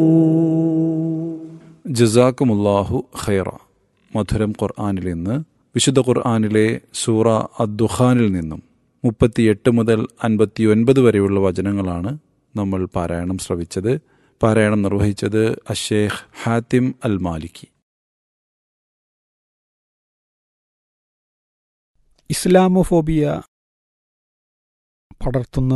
ജസാക്കുമുല്ലാഹു ഖൈറ മധുരം ഖുർആാനിൽ നിന്ന് വിശുദ്ധ ഖുർആാനിലെ സൂറ അദ്ദുഖാനിൽ നിന്നും മുപ്പത്തിയെട്ട് മുതൽ അൻപത്തിയൊൻപത് വരെയുള്ള വചനങ്ങളാണ് നമ്മൾ പാരായണം ശ്രവിച്ചത് പാരായണം നിർവഹിച്ചത് അഷേഖ് ഹാത്തിം അൽ മാലിക്കി ഇസ്ലാമോഫോബിയ പടർത്തുന്ന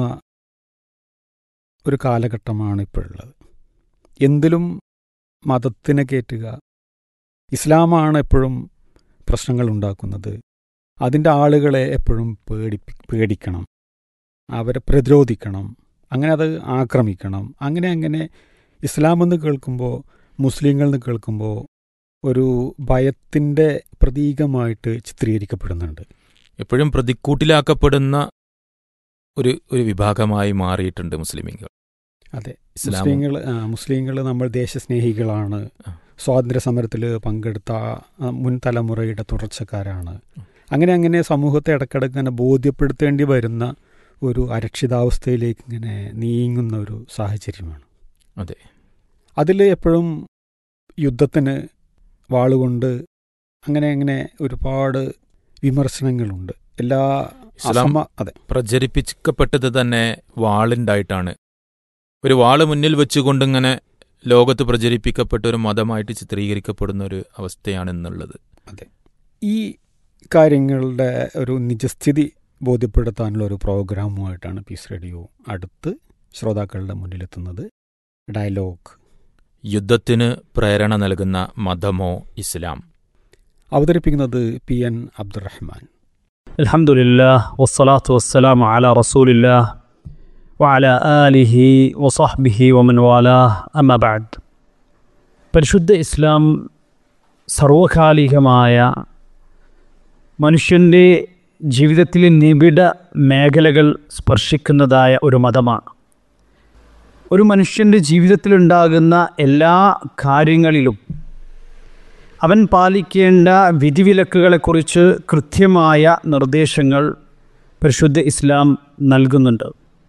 ഒരു കാലഘട്ടമാണ് ഇപ്പോഴുള്ളത് എന്തിലും മതത്തിനെ കയറ്റുക ഇസ്ലാമാണ് എപ്പോഴും പ്രശ്നങ്ങൾ ഉണ്ടാക്കുന്നത് അതിൻ്റെ ആളുകളെ എപ്പോഴും പേടി പേടിക്കണം അവരെ പ്രതിരോധിക്കണം അങ്ങനെ അത് ആക്രമിക്കണം അങ്ങനെ അങ്ങനെ ഇസ്ലാം എന്ന് കേൾക്കുമ്പോൾ മുസ്ലിങ്ങൾ എന്ന് കേൾക്കുമ്പോൾ ഒരു ഭയത്തിൻ്റെ പ്രതീകമായിട്ട് ചിത്രീകരിക്കപ്പെടുന്നുണ്ട് എപ്പോഴും പ്രതിക്കൂട്ടിലാക്കപ്പെടുന്ന ഒരു ഒരു വിഭാഗമായി മാറിയിട്ടുണ്ട് മുസ്ലിമീങ്ങൾ അതെ ഇസ്ലാം മുസ്ലിങ്ങൾ മുസ്ലിങ്ങൾ നമ്മൾ ദേശസ്നേഹികളാണ് ആ. സ്വാതന്ത്ര്യ സമരത്തിൽ പങ്കെടുത്ത ആ, മുൻ തലമുറയുടെ തുടർച്ചക്കാരാണ് അങ്ങനെ അങ്ങനെ സമൂഹത്തെ ഇടയ്ക്കിടയ്ക്ക് ഇങ്ങനെ ബോധ്യപ്പെടുത്തേണ്ടി വരുന്ന ഒരു അരക്ഷിതാവസ്ഥയിലേക്ക് ഇങ്ങനെ നീങ്ങുന്ന ഒരു സാഹചര്യമാണ് അതെ അതിൽ എപ്പോഴും യുദ്ധത്തിന് വാളുകൊണ്ട് അങ്ങനെ അങ്ങനെ ഒരുപാട് വിമർശനങ്ങളുണ്ട് എല്ലാ ഇസ്ലാം അസമ അതെ പ്രചരിപ്പിക്കപ്പെട്ടത് തന്നെ വാളുണ്ടായിട്ടാണ് ഒരു വാള് മുന്നിൽ വെച്ചുകൊണ്ടിങ്ങനെ ലോകത്ത് പ്രചരിപ്പിക്കപ്പെട്ട ഒരു മതമായിട്ട് ചിത്രീകരിക്കപ്പെടുന്ന ഒരു അവസ്ഥയാണ് ഇന്നുള്ളത് ഈ കാര്യങ്ങളുടെ ഒരു നിജസ്ഥിതി ബോധ്യപ്പെടുത്താനുള്ള ഒരു പ്രോഗ്രാമുമായിട്ടാണ് പീസ് റേഡിയോ അടുത്ത് ശ്രോതാക്കളുടെ മുന്നിലെത്തുന്നത് ഡയലോഗ് യുദ്ധത്തിന് പ്രേരണ നൽകുന്ന മതമോ ഇസ്ലാം അവതരിപ്പിക്കുന്നത് പി എൻ അബ്ദുറഹ്മാൻ الحمد لله والصلاة والسلام على رسول الله وعلى آله وصحبه ومن والاه أما بعد പരിശുദ്ധ ഇസ്ലാം സർവകാലികമായ മനുഷ്യൻ്റെ ജീവിതത്തിലെ നിബിഡ മേഖലകൾ സ്പർശിക്കുന്നതായ ഒരു മതമാണ് ഒരു മനുഷ്യൻ്റെ ജീവിതത്തിലുണ്ടാകുന്ന എല്ലാ കാര്യങ്ങളിലും അവൻ പാലിക്കേണ്ട വിധിവിലക്കുകളെക്കുറിച്ച് കൃത്യമായ നിർദ്ദേശങ്ങൾ പരിശുദ്ധ ഇസ്ലാം നൽകുന്നുണ്ട്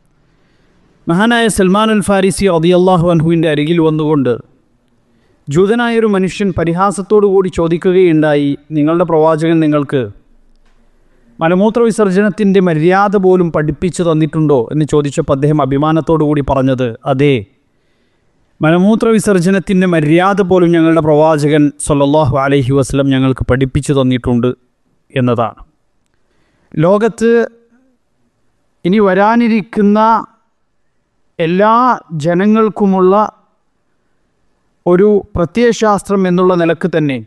മഹാനായ സൽമാൻ അൽ ഫാരിസി അദിയല്ലാഹു അൻഹുവിൻ്റെ അരികിൽ വന്നുകൊണ്ട് ജൂതനായൊരു മനുഷ്യൻ പരിഹാസത്തോടു കൂടി ചോദിക്കുകയുണ്ടായി നിങ്ങളുടെ പ്രവാചകൻ നിങ്ങൾക്ക് മലമൂത്ര വിസർജനത്തിൻ്റെ മര്യാദ പോലും പഠിപ്പിച്ചു തന്നിട്ടുണ്ടോ എന്ന് ചോദിച്ചപ്പോൾ അദ്ദേഹം അഭിമാനത്തോടു കൂടി പറഞ്ഞത് അതെ മലമൂത്ര വിസർജനത്തിൻ്റെ മര്യാദ പോലും ഞങ്ങളുടെ പ്രവാചകൻ സല്ലല്ലാഹു അലൈഹി വസ്ലം ഞങ്ങൾക്ക് പഠിപ്പിച്ചു തന്നിട്ടുണ്ട് എന്നതാണ് ലോകത്ത് ഇനി വരാനിരിക്കുന്ന എല്ലാ ജനങ്ങൾക്കുമുള്ള ഒരു പ്രത്യയശാസ്ത്രം എന്നുള്ള നിലക്ക് തന്നെ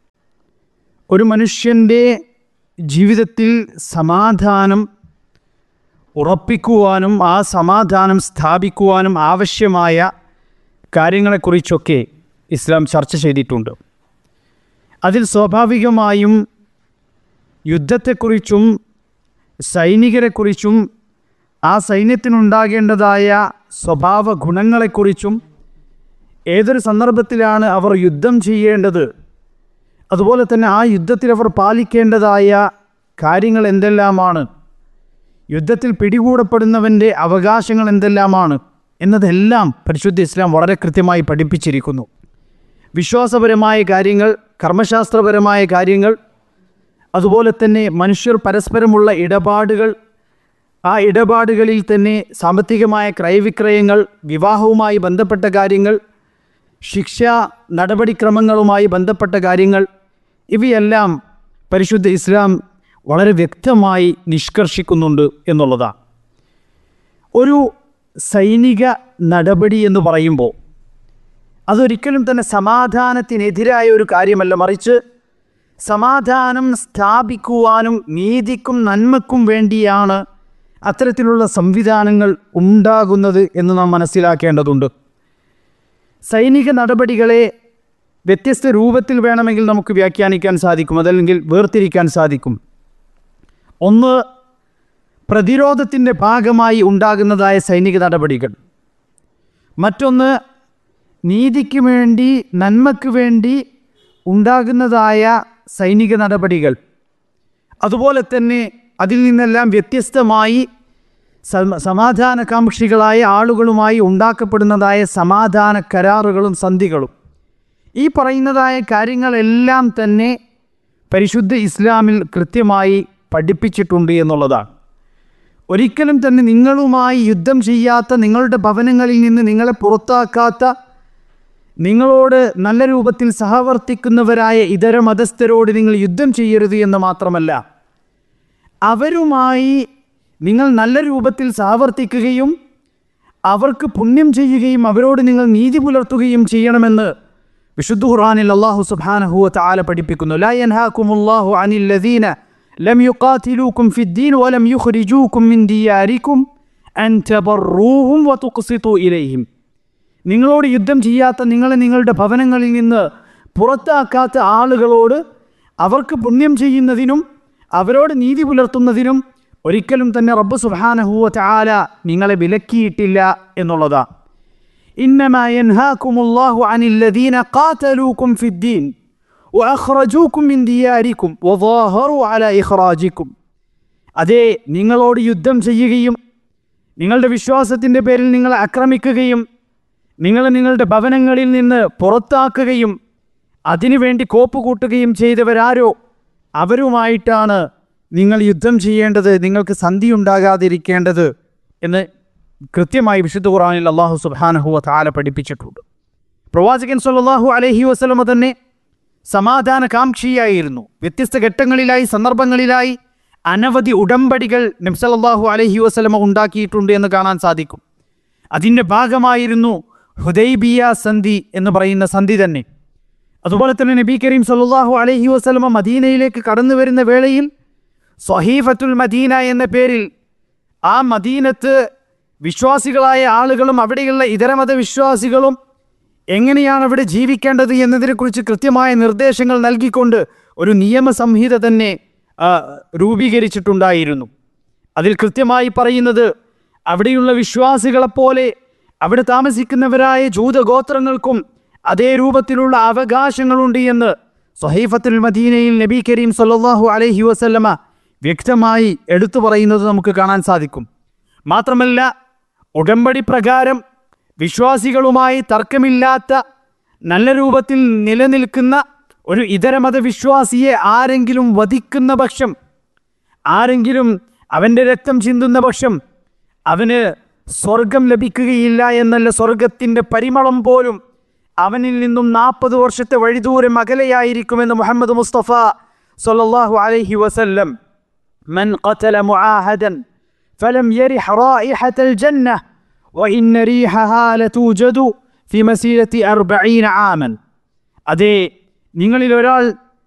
ഒരു മനുഷ്യൻ്റെ ജീവിതത്തിൽ സമാധാനം ഉറപ്പിക്കുവാനും ആ സമാധാനം സ്ഥാപിക്കുവാനും ആവശ്യമായ കാര്യങ്ങളെക്കുറിച്ചൊക്കെ ഇസ്ലാം ചർച്ച ചെയ്തിട്ടുണ്ട് അതിൽ സ്വാഭാവികമായും യുദ്ധത്തെക്കുറിച്ചും സൈനികരെക്കുറിച്ചും ആ സൈന്യത്തിനുണ്ടാകേണ്ടതായ സ്വഭാവ ഗുണങ്ങളെക്കുറിച്ചും ഏതൊരു സന്ദർഭത്തിലാണ് അവർ യുദ്ധം ചെയ്യേണ്ടത് അതുപോലെ തന്നെ ആ യുദ്ധത്തിൽ അവർ പാലിക്കേണ്ടതായ കാര്യങ്ങൾ എന്തെല്ലാമാണ് യുദ്ധത്തിൽ പിടികൂടപ്പെടുന്നവൻ്റെ അവകാശങ്ങൾ എന്തെല്ലാമാണ് എന്നതെല്ലാം പരിശുദ്ധ ഇസ്ലാം വളരെ കൃത്യമായി പഠിപ്പിച്ചിരിക്കുന്നു വിശ്വാസപരമായ കാര്യങ്ങൾ കർമ്മശാസ്ത്രപരമായ കാര്യങ്ങൾ അതുപോലെ തന്നെ മനുഷ്യർ പരസ്പരമുള്ള ഇടപാടുകൾ ആ ഇടപാടുകളിൽ തന്നെ സാമ്പത്തികമായ ക്രയവിക്രയങ്ങൾ വിവാഹവുമായി ബന്ധപ്പെട്ട കാര്യങ്ങൾ ശിക്ഷ നടപടിക്രമങ്ങളുമായി ബന്ധപ്പെട്ട കാര്യങ്ങൾ ഇവയെല്ലാം പരിശുദ്ധ ഇസ്ലാം വളരെ വ്യക്തമായി നിഷ്കർഷിക്കുന്നുണ്ട് എന്നുള്ളതാണ് ഒരു സൈനിക നടപടി എന്ന് പറയുമ്പോൾ അതൊരിക്കലും തന്നെ സമാധാനത്തിനെതിരായ ഒരു കാര്യമല്ല മറിച്ച് സമാധാനം സ്ഥാപിക്കുവാനും നീതിക്കും നന്മക്കും വേണ്ടിയാണ് അത്തരത്തിലുള്ള സംവിധാനങ്ങൾ ഉണ്ടാകുന്നത് എന്ന് നാം മനസ്സിലാക്കേണ്ടതുണ്ട് സൈനിക നടപടികളെ വ്യത്യസ്ത രൂപത്തിൽ വേണമെങ്കിൽ നമുക്ക് വ്യാഖ്യാനിക്കാൻ സാധിക്കും അതല്ലെങ്കിൽ വേർതിരിക്കാൻ സാധിക്കും ഒന്ന് പ്രതിരോധത്തിൻ്റെ ഭാഗമായി ഉണ്ടാകുന്നതായ സൈനിക നടപടികൾ മറ്റൊന്ന് നീതിക്ക് വേണ്ടി നന്മയ്ക്ക് വേണ്ടി ഉണ്ടാകുന്നതായ സൈനിക നടപടികൾ അതുപോലെ തന്നെ അതിൽ നിന്നെല്ലാം വ്യത്യസ്തമായി സമ- സമാധാനകാംക്ഷികളായ ആളുകളുമായി ഉണ്ടാക്കപ്പെടുന്നതായ സമാധാന കരാറുകളും സന്ധികളും ഈ പറയുന്നതായ കാര്യങ്ങളെല്ലാം തന്നെ പരിശുദ്ധ ഇസ്ലാമിൽ കൃത്യമായി പഠിപ്പിച്ചിട്ടുണ്ട് എന്നുള്ളതാണ് ഒരിക്കലും തന്നെ നിങ്ങളുമായി യുദ്ധം ചെയ്യാത്ത നിങ്ങളുടെ ഭവനങ്ങളിൽ നിന്ന് നിങ്ങളെ പുറത്താക്കാത്ത നിങ്ങളോട് നല്ല രൂപത്തിൽ സഹവർത്തിക്കുന്നവരായ ഇതര മതസ്ഥരോട് നിങ്ങൾ യുദ്ധം ചെയ്യരുത് എന്ന് മാത്രമല്ല അവരുമായി നിങ്ങൾ നല്ല രൂപത്തിൽ സഹവർത്തിക്കുകയും അവർക്ക് പുണ്യം ചെയ്യുകയും അവരോട് നിങ്ങൾ നീതി പുലർത്തുകയും ചെയ്യണമെന്ന് വിശുദ്ധ ഖുർആനിൽ അല്ലാഹു സുബ്ഹാനഹു വതആല പഠിപ്പിക്കുന്നു ലാ യൻഹാകുമുല്ലാഹു അനിൽ ലദീന ലം യുഖാതിലൂകും ഫിദ്ദീൻ വലം യുഖ്രിജൂകും മിൻ ദിയാരികും അൻ തബറൂഹും വതുഖ്സിതു ഇലൈഹിം നിങ്ങളോട് യുദ്ധം ചെയ്യാത്ത നിങ്ങളെ നിങ്ങളുടെ ഭവനങ്ങളിൽ നിന്ന് പുറത്താക്കാത്ത ആളുകളോട് അവർക്ക് പുണ്യം ചെയ്യുന്നതിനും അവരോട് നീതി പുലർത്തുന്നതിനും ഒരിക്കലും തന്നെ റബ്ബ് സുബ്ഹാനഹുവ ചാല നിങ്ങളെ വിലക്കിയിട്ടില്ല എന്നുള്ളതാണ് إنما ينهاكم الله عن الذين قاتلوكم في الدين وأخرجوكم من دياركم وظاهروا على إخراجكم അതെ നിങ്ങളോട് യുദ്ധം ചെയ്യുകയും നിങ്ങളുടെ വിശ്വാസത്തിൻ്റെ പേരിൽ നിങ്ങളെ ആക്രമിക്കുകയും നിങ്ങളെ നിങ്ങളുടെ ഭവനങ്ങളിൽ നിന്ന് പുറത്താക്കുകയും അതിനുവേണ്ടി കോപ്പ് കൂട്ടുകയും ചെയ്തവരാരോ അവരുമായിട്ടാണ് നിങ്ങൾ യുദ്ധം ചെയ്യേണ്ടത് നിങ്ങൾക്ക് സന്ധി ഉണ്ടാകാതിരിക്കേണ്ടത് എന്ന് കൃത്യമായി വിശുദ്ധ ഖുറാനിൽ അള്ളാഹു സുബാനഹുവ താല പഠിപ്പിച്ചിട്ടുണ്ട് പ്രവാചകൻ സല്ലല്ലാഹു അലൈഹി വസല്ലമ തന്നെ സമാധാന കാംക്ഷിയായിരുന്നു വ്യത്യസ്ത ഘട്ടങ്ങളിലായി സന്ദർഭങ്ങളിലായി അനവധി ഉടമ്പടികൾ നബ്സലല്ലാഹു അലൈഹി വസല്ലമ ഉണ്ടാക്കിയിട്ടുണ്ട് എന്ന് കാണാൻ സാധിക്കും അതിൻ്റെ ഭാഗമായിരുന്നു ഹുദൈബിയ സന്ധി എന്ന് പറയുന്ന സന്ധി തന്നെ അതുപോലെ തന്നെ നബി കരീം സല്ലല്ലാഹു അലൈഹി വസല്ലമ മദീനയിലേക്ക് കടന്നു വരുന്ന വേളയിൽ സ്വഹീഫത്തുൽ മദീന എന്ന പേരിൽ ആ മദീനത്ത് വിശ്വാസികളായ ആളുകളും അവിടെയുള്ള ഇതരമത വിശ്വാസികളും എങ്ങനെയാണ് അവിടെ ജീവിക്കേണ്ടത് എന്നതിനെക്കുറിച്ച് കൃത്യമായ നിർദ്ദേശങ്ങൾ നൽകിക്കൊണ്ട് ഒരു നിയമസംഹിത തന്നെ ആ, രൂപീകരിച്ചിട്ടുണ്ടായിരുന്നു അതിൽ കൃത്യമായി പറയുന്നത് അവിടെയുള്ള വിശ്വാസികളെപ്പോലെ അവിടെ താമസിക്കുന്നവരായ ജൂതഗോത്രങ്ങൾക്കും അതേ രൂപത്തിലുള്ള അവകാശങ്ങളുണ്ട് എന്ന് സഹീഫത്തുൽ മദീനയിൽ നബി കരീം സല്ലല്ലാഹു അലൈഹി വസല്ലമ വ്യക്തമായി എടുത്തു പറയുന്നത് നമുക്ക് കാണാൻ സാധിക്കും മാത്രമല്ല ഉടമ്പടി പ്രകാരം വിശ്വാസികളുമായി തർക്കമില്ലാത്ത നല്ല രൂപത്തിൽ നിലനിൽക്കുന്ന ഒരു ഇതരമത വിശ്വാസിയെ ആരെങ്കിലും വധിക്കുന്ന പക്ഷം ആരെങ്കിലും അവൻ്റെ രക്തം ചിന്തുന്ന പക്ഷം അവന് സ്വർഗം ലഭിക്കുകയില്ല എന്നല്ല സ്വർഗത്തിൻ്റെ പരിമളം പോലും അവനിൽ നിന്നും നാൽപ്പത് വർഷത്തെ വഴിദൂരം അകലെയായിരിക്കുമെന്ന് മുഹമ്മദ് മുസ്തഫ സല്ലല്ലാഹു അലൈഹി വസല്ലം من قتل معاهدا فلم يرح رائحة الجنة وإن ريحها لتوجد في مسيرة أربعين عاما അതേ നിങ്ങളിൽ ഒരാൾ